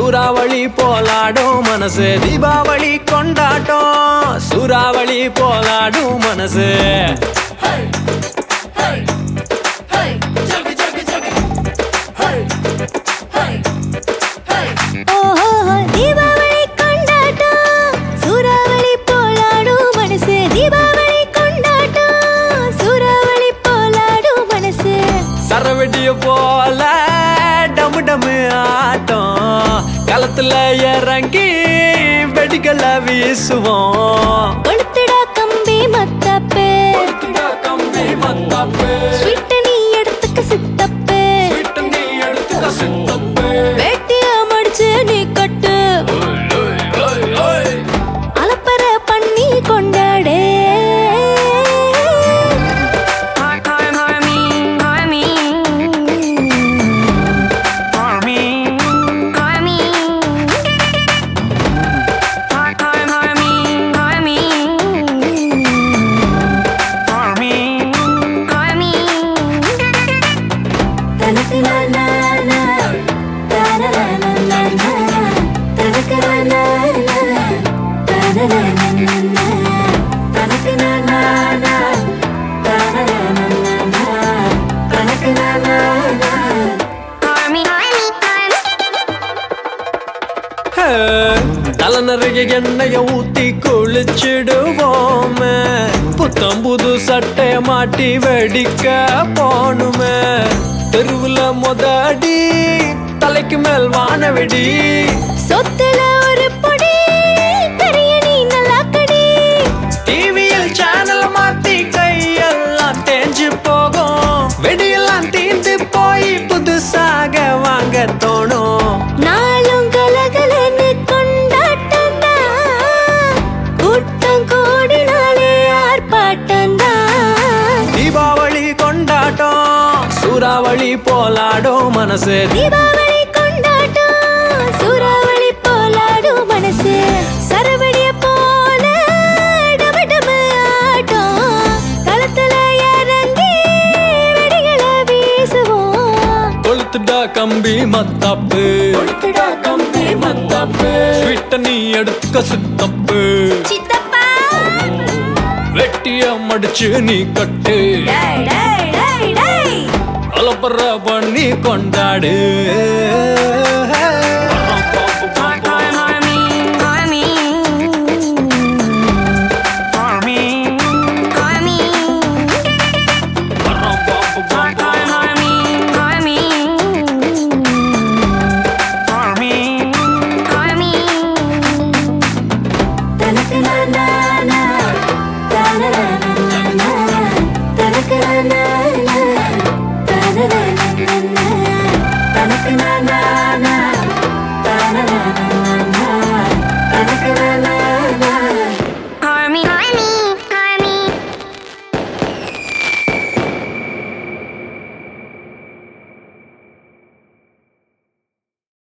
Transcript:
சூறாவளி போலாடும் மனசு தீபாவளி கொண்டாட்டம் சூறாவளி போலாடும் மனசு ஓஹோ தீபாவளி கொண்டாட்டம் சூறாவளி போலாடும் மனசு தீபாவளி கொண்டாட்டம் சூறாவளி போலாடும் மனசு சரவெடிய போல டமு டமு ஆட்டம் களத்துல இறங்கி வெடிக்கல வீசுவோம் கொளுத்துடா கம்பி மத்தப்பு கம்பி மத்தாப்பு ஸ்வீட் நீ எடுத்துக்க சித்தப்பு நீ எடுத்துக்க சித்தப்பு வேட்டிய மடிச்சு நீ கட்டு அலப்பற பண்ணி கொண்டாடே தனக்கு நான் நானா, தனனனனனனா, தனக்கு நான் நானா, தனனனனனனா, தனக்கு நான் நானா, தனனனனனா, தனக்கு நான் நானா. தல நிறைய எண்ணெய ஊத்தி குளிச்சிடுவோமே புத்தம் புது சட்டை மாட்டி வெடிக்க போணுமே தெருவுல மொதடி தலைக்கு மேல் வானவெடி சொத்துல ஒரு பொடி பெரிய நீ நல்லா கடி டிவியில் சேனல் மாத்தி கையெல்லாம் தேஞ்சு போகும் வெடியெல்லாம் தீந்து போய் புதுசாக வாங்க தோணும் நாளும் கலகலன்னு கொண்டாட்டந்தா கூட்டம் கூடினாலே ஆர்ப்பாட்டந்தா தீபாவளி கொண்டாட்டம் சூறாவளி போலாடும் மனசு தீபாவளி கொண்டாட்டம் சூறாவளி போலாடும் மனசு சரவடிய போல டமடம ஆட்டம் களத்துல இறங்கி வெடிகளை வீசுவோம் கொளுத்துடா கம்பி மத்தாப்பு கொளுத்துடா கம்பி மத்தாப்பு. ஸ்வீட்ட நீ எடுக்க சுத்தப்பு சித்தப்பா வெட்டிய மடிச்சு நீ கட்டு டேய் டேய் டேய் டேய் அலப்பற பண்ணி கொண்டாடு தனக்கு நான் நானா, தனனனனனா, தனக்கு நான் நானா, தனனனனனா, தனக்கு நான் நானா,